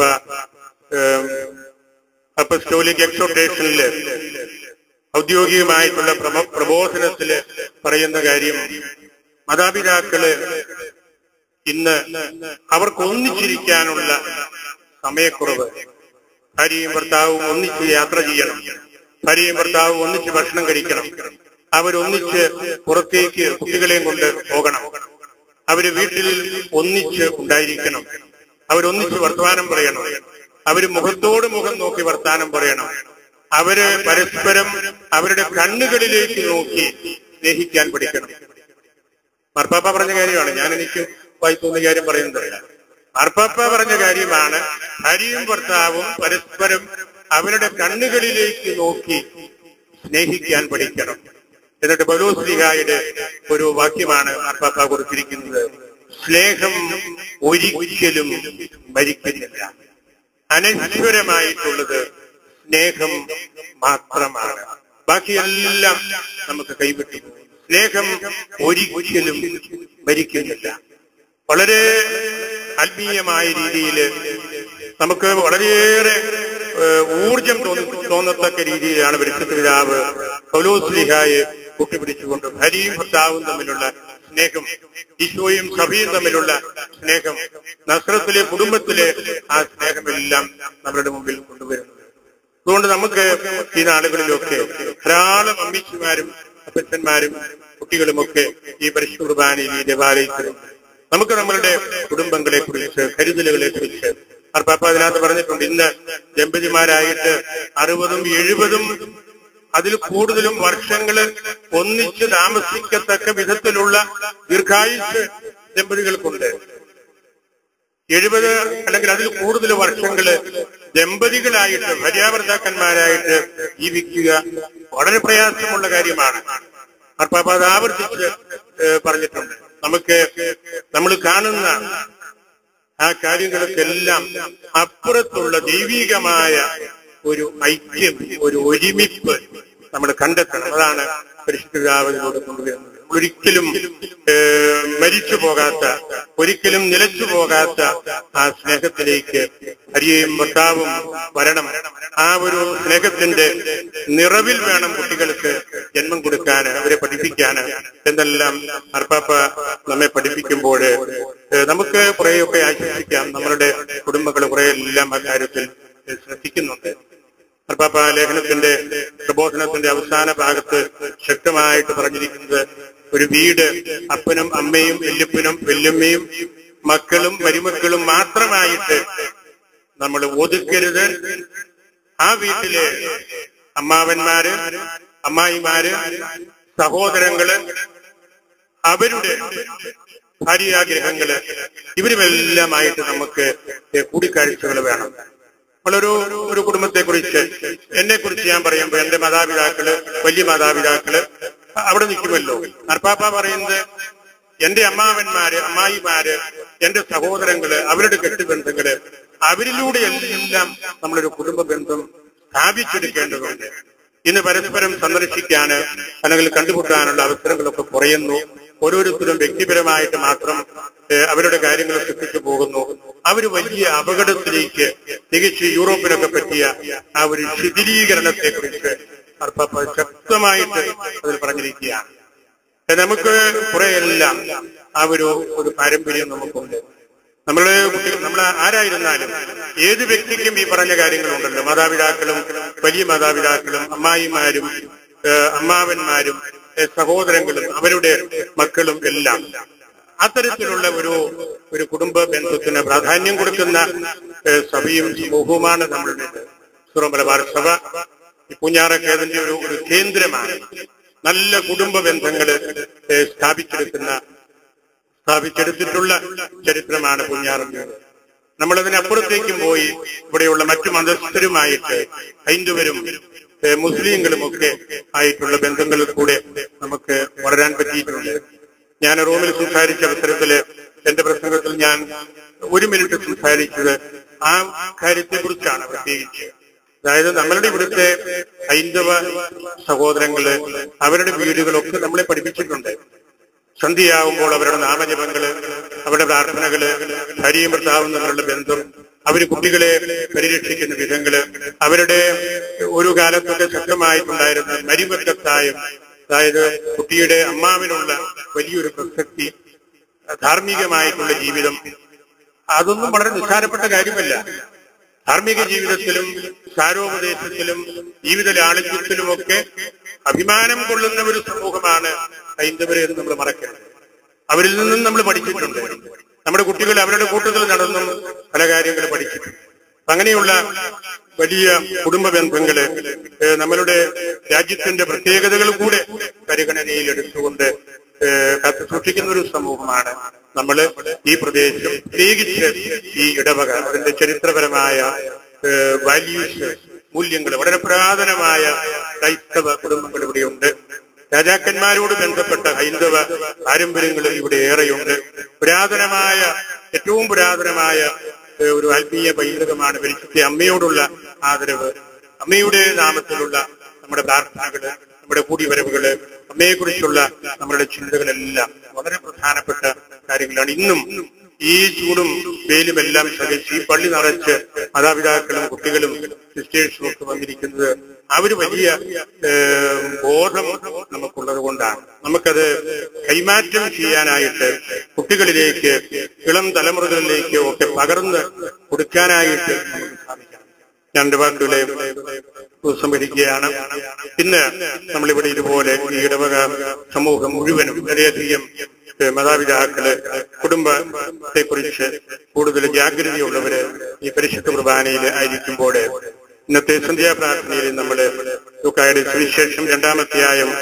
അപ്പസ്റ്റോലിക് എക്സോട്ടേഷനില് ഔദ്യോഗികമായിട്ടുള്ള പ്രമ- പ്രബോധനത്തില് പറയുന്ന കാര്യം മാതാപിതാക്കള് ഇന്ന് അവർക്ക് ഒന്നിച്ചിരിക്കാനുള്ള സമയക്കുറവ് ഭാര്യയും ഭർത്താവും ഒന്നിച്ച് യാത്ര ചെയ്യണം ഭാര്യയും ഭർത്താവും ഒന്നിച്ച് ഭക്ഷണം കഴിക്കണം അവരൊന്നിച്ച് പുറത്തേക്ക് കുട്ടികളെയും കൊണ്ട് പോകണം അവര് വീട്ടിൽ ഒന്നിച്ച് ഉണ്ടായിരിക്കണം അവരൊന്നിച്ച് വർത്തമാനം പറയണം അവര് മുഖത്തോട് മുഖം നോക്കി വർത്താനം പറയണം അവര് പരസ്പരം അവരുടെ കണ്ണുകളിലേക്ക് നോക്കി സ്നേഹിക്കാൻ പഠിക്കണം മാർപ്പാപ്പ പറഞ്ഞ കാര്യമാണ് ഞാൻ എനിക്ക് വായി തോന്നിയ കാര്യം പറയുന്നതല്ല മാർപ്പാപ്പ പറഞ്ഞ കാര്യമാണ് ഭാര്യയും ഭർത്താവും പരസ്പരം അവരുടെ കണ്ണുകളിലേക്ക് നോക്കി സ്നേഹിക്കാൻ പഠിക്കണം എന്നിട്ട് ബലോസ്ലിഹായുടെ ഒരു വാക്യമാണ് മാർപ്പാപ്പ കുറിച്ചിരിക്കുന്നത് സ്നേഹം ഒരിക്കലും മരിക്കുന്നില്ല അനശ്വരമായിട്ടുള്ളത് സ്നേഹം മാത്രമാണ് ബാക്കിയെല്ലാം നമുക്ക് കൈവിട്ടു സ്നേഹം ഒരിക്കലും മരിക്കുന്നില്ല വളരെ ആത്മീയമായ രീതിയിൽ നമുക്ക് വളരെയേറെ ഏഹ്, ഊർജം തോന്നി തോന്നത്തക്ക രീതിയിലാണ് പരിശുദ്ധ പിതാവ് പൗലോസ്ലിഹായെ കൂട്ടിപ്പിടിച്ചുകൊണ്ട് ഭാര്യയും ഭർത്താവും തമ്മിലുള്ള സ്നേഹം ഈശോയും സഭയും തമ്മിലുള്ള സ്നേഹം നസ്രത്തിലെ കുടുംബത്തിലെ ആ സ്നേഹമെല്ലാം നമ്മളുടെ മുമ്പിൽ കൊണ്ടുവരുന്നത് അതുകൊണ്ട് നമുക്ക് ഈ നാളുകളിലൊക്കെ ധാരാളം അമ്മീച്ചുമാരും അപ്പച്ചന്മാരും കുട്ടികളുമൊക്കെ ഈ പരിശുദ്ധ കുർബാനയിൽ ഈ ദേവാലയത്തിലും നമുക്ക് നമ്മളുടെ കുടുംബങ്ങളെ കുറിച്ച് കരുതലുകളെ കുറിച്ച് മാർപ്പാപ്പ അതിനകത്ത് പറഞ്ഞിട്ടുണ്ട് ഇന്ന് ദമ്പതിമാരായിട്ട് അറുപതും എഴുപതും അതിൽ കൂടുതലും വർഷങ്ങള് ഒന്നിച്ച് താമസിക്കത്തക്ക വിധത്തിലുള്ള ദീർഘായുസ് ദമ്പതികൾക്കുണ്ട് എഴുപത് അല്ലെങ്കിൽ അതിൽ കൂടുതൽ വർഷങ്ങള് ദമ്പതികളായിട്ട് ഭാര്യാഭർത്താക്കന്മാരായിട്ട് ജീവിക്കുക വളരെ പ്രയാസമുള്ള കാര്യമാണ് അപ്പൊ അത് ആവർത്തിച്ച് ഏഹ് പറഞ്ഞിട്ടുണ്ട് നമുക്ക് നമ്മൾ കാണുന്ന ആ കാര്യങ്ങൾക്കെല്ലാം അപ്പുറത്തുള്ള ദൈവികമായ ഒരു ഐക്യം ഒരു ഒരുമിപ്പ് നമ്മൾ കണ്ടെത്തണം അതാണ് പരിശുദ്ധാവതിലൂടെ കൊണ്ടുവരുന്നത് ഒരിക്കലും ഏഹ്, മരിച്ചു പോകാത്ത ഒരിക്കലും നിലച്ചു പോകാത്ത ആ സ്നേഹത്തിലേക്ക് ഹരിയയും ഭർത്താവും വരണം ആ ഒരു സ്നേഹത്തിന്റെ നിറവിൽ വേണം കുട്ടികൾക്ക് ജന്മം കൊടുക്കാൻ അവരെ പഠിപ്പിക്കാൻ എന്നെല്ലാം അർപ്പാപ്പ നമ്മെ പഠിപ്പിക്കുമ്പോൾ ഏഹ്, നമുക്ക് കുറേയൊക്കെ ആശ്വസിക്കാം നമ്മളുടെ കുടുംബങ്ങൾ കുറെ എല്ലാം ആ കാര്യത്തിൽ ശ്രദ്ധിക്കുന്നുണ്ട് മാർപ്പാപ്പ ലേഖനത്തിന്റെ പ്രബോധനത്തിന്റെ അവസാന ഭാഗത്ത് ശക്തമായിട്ട് പറഞ്ഞിരിക്കുന്നത് ഒരു വീട് അപ്പനും അമ്മയും വല്യപ്പനും വല്യമ്മയും മക്കളും മരുമക്കളും മാത്രമായിട്ട് നമ്മൾ ഒതുക്കരുത് ആ വീട്ടിലെ അമ്മാവന്മാര് അമ്മായിമാര് സഹോദരങ്ങള് അവരുടെ ഭാര്യാഗ്രഹങ്ങള് ഇവരുമെല്ലാമായിട്ട് നമുക്ക് കൂടിക്കാഴ്ചകൾ വേണം നമ്മളൊരു ഒരു കുടുംബത്തെ കുറിച്ച് എന്നെ കുറിച്ച് ഞാൻ പറയുമ്പോൾ എന്റെ മാതാപിതാക്കള് വലിയ മാതാപിതാക്കള് അവിടെ നിൽക്കുമല്ലോ നർപ്പാപ്പ പറയുന്നത് എന്റെ അമ്മാവന്മാര് അമ്മായിമാര് എന്റെ സഹോദരങ്ങള് അവരുടെ കെട്ടുബന്ധങ്ങള് അവരിലൂടെ എല്ലാം നമ്മളൊരു കുടുംബ ബന്ധം സ്ഥാപിച്ചെടുക്കേണ്ടതുണ്ട് ഇന്ന് പരസ്പരം സന്ദർശിക്കാന് അല്ലെങ്കിൽ കണ്ടുമുട്ടാനുള്ള അവസരങ്ങളൊക്കെ കുറയുന്നു ഓരോരുത്തരും വ്യക്തിപരമായിട്ട് മാത്രം ഏഹ്, അവരുടെ കാര്യങ്ങൾ ശ്രദ്ധിച്ചു പോകുന്നു അവർ വലിയ അപകടത്തിലേക്ക് തികച്ച് യൂറോപ്പിനൊക്കെ പറ്റിയ ആ ഒരു ശിഥിലീകരണത്തെ കുറിച്ച് അർപ്പ ശക്തമായിട്ട് അതിൽ പറഞ്ഞിരിക്കുകയാണ് ഏഹ്, നമുക്ക് കുറെ എല്ലാം ആ ഒരു ഒരു പാരമ്പര്യം നമുക്കുണ്ട് നമ്മള് കുട്ടികൾ നമ്മൾ ആരായിരുന്നാലും ഏത് വ്യക്തിക്കും ഈ പറഞ്ഞ കാര്യങ്ങളുണ്ടല്ലോ മാതാപിതാക്കളും വലിയ മാതാപിതാക്കളും അമ്മായിമാരും ഏഹ് അമ്മാവന്മാരും ഏഹ് സഹോദരങ്ങളും അവരുടെ മക്കളും എല്ലാം അത്തരത്തിലുള്ള ഒരു ഒരു കുടുംബ ബന്ധത്തിന് പ്രാധാന്യം കൊടുക്കുന്ന ഏഹ് സഭയും സമൂഹവുമാണ് നമ്മളുടെ സുറമലബാർ സഭ ഈ പൂഞ്ഞാറക്കേതിന്റെ ഒരു ഒരു കേന്ദ്രമാണ് നല്ല കുടുംബ ബന്ധങ്ങള് ഏഹ് സ്ഥാപിച്ചെടുക്കുന്ന സ്ഥാപിച്ചെടുത്തിട്ടുള്ള ചരിത്രമാണ് പൂഞ്ഞാറിൻ്റെത് നമ്മളതിനപ്പുറത്തേക്കും പോയി ഇവിടെയുള്ള മറ്റു മതസ്ഥരുമായിട്ട് ഹൈന്ദവരും ഏഹ് മുസ്ലിങ്ങളും ഒക്കെ ആയിട്ടുള്ള ബന്ധങ്ങളിൽ കൂടെ നമുക്ക് വളരാൻ പറ്റിയിട്ടുണ്ട് ഞാൻ റോമിൽ സംസാരിച്ച അവസരത്തില് എന്റെ പ്രസംഗത്തിൽ ഞാൻ ഒരു മിനിറ്റ് സംസാരിച്ചത് ആ കാര്യത്തെ കുറിച്ചാണ് പ്രത്യേകിച്ച് അതായത് നമ്മളുടെ ഇവിടുത്തെ ഹൈന്ദവ സഹോദരങ്ങള് അവരുടെ വീടുകളൊക്കെ നമ്മളെ പഠിപ്പിച്ചിട്ടുണ്ട് സന്ധ്യയാകുമ്പോൾ അവരുടെ നാമജപങ്ങള് അവരുടെ പ്രാർത്ഥനകള് ഭാര്യയും ഭർത്താവും തമ്മിലുള്ള ബന്ധം അവര് കുട്ടികളെ പരിരക്ഷിക്കുന്ന വിധങ്ങള് അവരുടെ ഒരു കാലത്തൊക്കെ ശക്തമായിട്ടുണ്ടായിരുന്ന മരിമക്കത്തായും അതായത് കുട്ടിയുടെ അമ്മാവിനുള്ള വലിയൊരു പ്രസക്തി ധാർമ്മികമായിട്ടുള്ള ജീവിതം അതൊന്നും വളരെ നിസ്സാരപ്പെട്ട കാര്യമല്ല ധാർമ്മിക ജീവിതത്തിലും സാരോപദേശത്തിലും ജീവിത ലാളിത്യത്തിലുമൊക്കെ അഭിമാനം കൊള്ളുന്ന ഒരു സമൂഹമാണ് ഹൈന്ദവര് എന്ന് നമ്മൾ മറക്കരുത് അവരിൽ നിന്നും നമ്മൾ പഠിച്ചിട്ടുണ്ട് നമ്മുടെ കുട്ടികൾ അവരുടെ കൂട്ടത്തിൽ നടന്നും പല കാര്യങ്ങൾ പഠിച്ചിട്ടുണ്ട് അപ്പൊ അങ്ങനെയുള്ള വലിയ കുടുംബ ബന്ധങ്ങള് ഏഹ് നമ്മളുടെ രാജ്യത്തിന്റെ പ്രത്യേകതകൾ കൂടെ പരിഗണനയിൽ എടുത്തുകൊണ്ട് ഏഹ് കാത്തു സൂക്ഷിക്കുന്ന ഒരു സമൂഹമാണ് നമ്മള് ഈ പ്രദേശം പ്രത്യേകിച്ച് ഈ ഇടവക അതിന്റെ ചരിത്രപരമായ വാല്യൂസ് മൂല്യങ്ങൾ വളരെ പുരാതനമായ ക്രൈസ്തവ കുടുംബങ്ങൾ ഇവിടെയുണ്ട് രാജാക്കന്മാരോട് ബന്ധപ്പെട്ട ഹൈന്ദവ പാരമ്പര്യങ്ങൾ ഇവിടെ ഏറെയുണ്ട് പുരാതനമായ ഏറ്റവും പുരാതനമായ ഏഹ്, ഒരു ആത്മീയ പൈതൃകമാണ് പരിശുദ്ധ അമ്മയോടുള്ള ആദരവ് അമ്മയുടെ നാമത്തിലുള്ള നമ്മുടെ പ്രാർത്ഥനകള് നമ്മുടെ കൂടിവരവുകള് അമ്മയെക്കുറിച്ചുള്ള നമ്മുടെ ചിന്തകളെല്ലാം വളരെ പ്രധാനപ്പെട്ട കാര്യങ്ങളാണ് ഇന്നും ഈ ചൂടും വെയിലും എല്ലാം സഹിച്ച് ഈ പള്ളി നിറച്ച് മാതാപിതാക്കളും കുട്ടികളും സിസ്റ്റേഴ്സും ഒക്കെ വന്നിരിക്കുന്നത് അവര് വലിയ ഏഹ്, ബോധം നമുക്കുള്ളത് കൊണ്ടാണ് നമുക്കത് കൈമാറ്റം ചെയ്യാനായിട്ട് കുട്ടികളിലേക്ക് ഇളം തലമുറകളിലേക്ക് ഒക്കെ പകർന്ന് കൊടുക്കാനായിട്ട് നമുക്ക് സാധിക്കണം ഞാൻ എന്റെ വാക്കുകളെ ഉപസംഹരിക്കുകയാണ് ഇന്ന് നമ്മളിവിടെ ഇതുപോലെ ഈ ഇടവക സമൂഹം മുഴുവനും വളരെയധികം ഏഹ്, മാതാപിതാക്കള് കുടുംബത്തെ കുറിച്ച് കൂടുതൽ ജാഗ്രതയുള്ളവര് ഈ പരിശുദ്ധ കുർബാനയിൽ ആയിരിക്കുമ്പോൾ ഇന്നത്തെ സന്ധ്യാ പ്രാർത്ഥനയിൽ നമ്മൾ ലൂക്കായുടെ സുവിശേഷം രണ്ടാമധ്യായം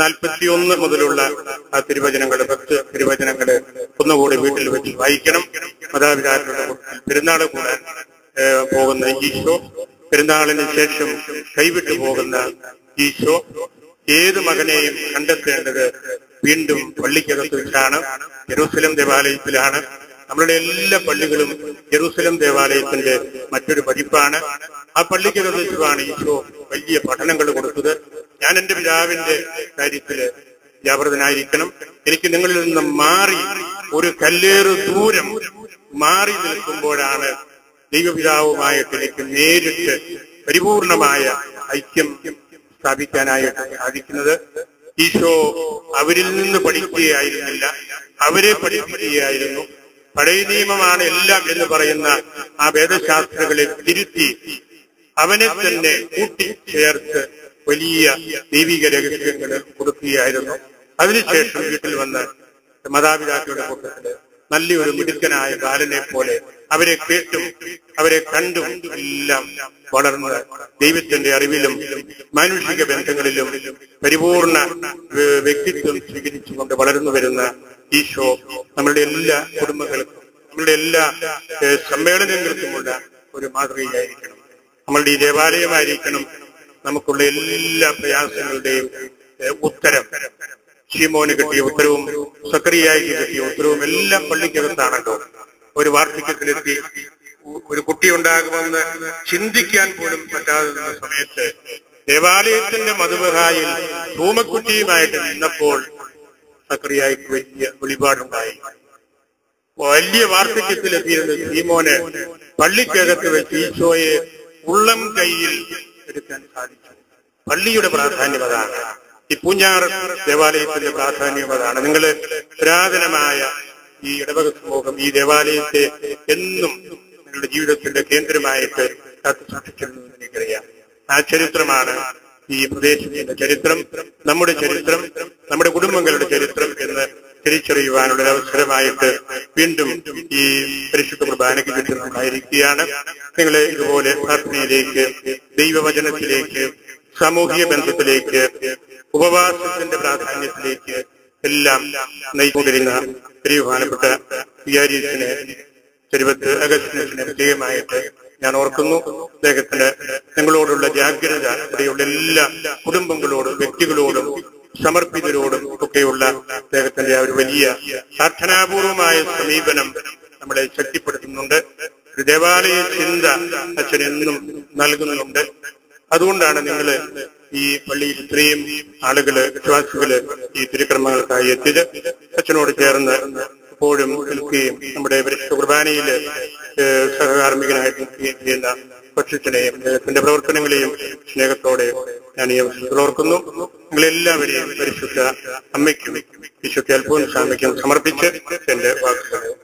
നാൽപ്പത്തിയൊന്ന് മുതലുള്ള ആ തിരുവചനങ്ങൾ പത്ത് തിരുവചനങ്ങൾ ഒന്നുകൂടി വീട്ടിൽ വെച്ച് വായിക്കണം മാതാപിതാക്കളുടെ കൂട്ടത്തിൽ പെരുന്നാൾ കൂടാൻ ഏഹ്, പോകുന്ന ഈശോ പെരുന്നാളിന് ശേഷം കൈവിട്ടു പോകുന്ന ഈശോ ഏത് മകനെയും കണ്ടെത്തേണ്ടത് വീണ്ടും പള്ളിക്കകത്ത് വെച്ചാണ് ജെറൂസലം ദേവാലയത്തിലാണ് നമ്മളുടെ എല്ലാ പള്ളികളും ജെറൂസലം ദേവാലയത്തിന്റെ മറ്റൊരു പതിപ്പാണ് ആ പള്ളിക്കകത്ത് വെച്ചുമാണ് ഈശോ വലിയ പഠനങ്ങൾ കൊടുത്തത് ഞാൻ എന്റെ പിതാവിന്റെ കാര്യത്തില് ജാഗ്രതനായിരിക്കണം എനിക്ക് നിങ്ങളിൽ നിന്ന് മാറി ഒരു കല്ലേറ് ദൂരം മാറി നിൽക്കുമ്പോഴാണ് ദൈവപിതാവുമായിട്ട് എനിക്ക് നേരിട്ട് പരിപൂർണമായ ഐക്യം സ്ഥാപിക്കാനായിട്ട് സാധിക്കുന്നത് ഈശോ അവരിൽ നിന്ന് പഠിക്കുകയായിരുന്നില്ല അവരെ പഠിപ്പിക്കുകയായിരുന്നു പഴയ നിയമമാണ് എല്ലാം എന്ന് പറയുന്ന ആ വേദശാസ്ത്രങ്ങളെ തിരുത്തി അവനെ തന്നെ കൂട്ടിച്ചേർത്ത് വലിയ ദൈവിക രഹസ്യങ്ങൾ കൊടുക്കുകയായിരുന്നു അതിനുശേഷം വീട്ടിൽ വന്ന് മാതാപിതാക്കളുടെ കൂട്ടത്തില് നല്ലൊരു മിടുക്കനായ ബാലനെ പോലെ അവരെ കേട്ടും അവരെ കണ്ടും എല്ലാം വളർന്ന് ദൈവത്തിന്റെ അറിവിലും മാനുഷിക ബന്ധങ്ങളിലും പരിപൂർണ ഏഹ്, വ്യക്തിത്വം സ്വീകരിച്ചുകൊണ്ട് വളർന്നു വരുന്ന ഈശോ നമ്മളുടെ എല്ലാ കുടുംബങ്ങൾക്കും നമ്മളുടെ എല്ലാ ഏഹ്, സമ്മേളനങ്ങൾക്കുമുള്ള ഒരു മാതൃകയായിരിക്കണം നമ്മളുടെ ഈ ദേവാലയമായിരിക്കണം നമുക്കുള്ള എല്ലാ പ്രയാസങ്ങളുടെയും ഏഹ്, ഉത്തരം ഷീമോന് കിട്ടിയ ഉത്തരവും സക്രിയായിക്ക് കിട്ടിയ ഉത്തരവും എല്ലാം പള്ളിക്കകത്താണല്ലോ ഒരു വാർദ്ധക്യത്തിലെത്തി ഒരു കുട്ടി ഉണ്ടാകുമെന്ന് ചിന്തിക്കാൻ പോലും പറ്റാതെ നിന്ന സമയത്ത് ദേവാലയത്തിന്റെ മധുബഹായിൽ ധൂമക്കുട്ടിയുമായിട്ട് നിന്നപ്പോൾ സക്രിയായിക്ക് വലിയ വെളിപാടുണ്ടായി വലിയ വാർദ്ധക്യത്തിലെത്തിയിരുന്ന സീമോന് പള്ളിക്കകത്ത് വെച്ച് ഈശോയെ ഉള്ളം കൈയിൽ എടുക്കാൻ സാധിച്ചു പള്ളിയുടെ പ്രാധാന്യം അതാണ് ഈ പൂഞ്ഞാർ ദേവാലയത്തിന്റെ പ്രാധാന്യം അതാണ് നിങ്ങൾ പുരാതനമായ ഈ ഇടവക സമൂഹം ഈ ദേവാലയത്തെ എന്നും നിങ്ങളുടെ ജീവിതത്തിന്റെ കേന്ദ്രമായിട്ട് കാത്തു സൂക്ഷിച്ചിരുന്നു എനിക്കറിയാം ആ ചരിത്രമാണ് ഈ പ്രദേശത്തിന്റെ ചരിത്രം നമ്മുടെ ചരിത്രം നമ്മുടെ കുടുംബങ്ങളുടെ ചരിത്രം എന്ന് തിരിച്ചറിയുവാനുള്ള ഒരു അവസരമായിട്ട് വീണ്ടും ഈ പരിശുദ്ധ കുർബാനയ്ക്ക് ചുറ്റുന്നുണ്ടായിരിക്കുകയാണ് നിങ്ങളെ ഇതുപോലെ പ്രാർത്ഥനയിലേക്ക് ദൈവവചനത്തിലേക്ക് സാമൂഹിക ബന്ധത്തിലേക്ക് ഉപവാസത്തിന്റെ പ്രാധാന്യത്തിലേക്ക് എല്ലാം നയിക്കൊണ്ടിരുന്ന ഒരു ബഹുമാനപ്പെട്ട വികാരിയസിനെ ചെരുവത്ത് അഗസ്റ്റിനെ പ്രത്യേകമായിട്ട് ഞാൻ ഓർക്കുന്നു അദ്ദേഹത്തിന് നിങ്ങളോടുള്ള ജാഗ്രത ഇവിടെയുള്ള എല്ലാ കുടുംബങ്ങളോടും വ്യക്തികളോടും സമർപ്പിതരോടും ഒക്കെയുള്ള അദ്ദേഹത്തിന്റെ ആ ഒരു വലിയ പ്രാർത്ഥനാപൂർവമായ സമീപനം നമ്മളെ ശക്തിപ്പെടുത്തുന്നുണ്ട് ഒരു ദേവാലയ ചിന്ത അച്ഛൻ എന്നും നൽകുന്നുണ്ട് അതുകൊണ്ടാണ് നിങ്ങൾ ഈ പള്ളിയിൽ ഇത്രയും ആളുകള് വിശ്വാസികള് ഈ തിരുക്രമങ്ങൾക്കായി എത്തിയത് അച്ഛനോട് ചേർന്ന് എപ്പോഴും നിൽക്കുകയും നമ്മുടെ പരിശുദ്ധ കുർബാനയില് ഏഹ് സഹകാർമ്മികനായിട്ട് നിൽക്കുകയും ചെയ്യുന്ന പക്ഷിച്ചനെയും അദ്ദേഹത്തിന്റെ പ്രവർത്തനങ്ങളെയും സ്നേഹത്തോടെ ഞാൻ ഈ അവസരത്തിൽ ഓർക്കുന്നു നിങ്ങളെല്ലാവരെയും പരിശുദ്ധ അമ്മയ്ക്കും വിശുദ്ധ അൽഫോൻസാമയ്ക്കും സമർപ്പിച്ച് എന്റെ വാക്കുകൾ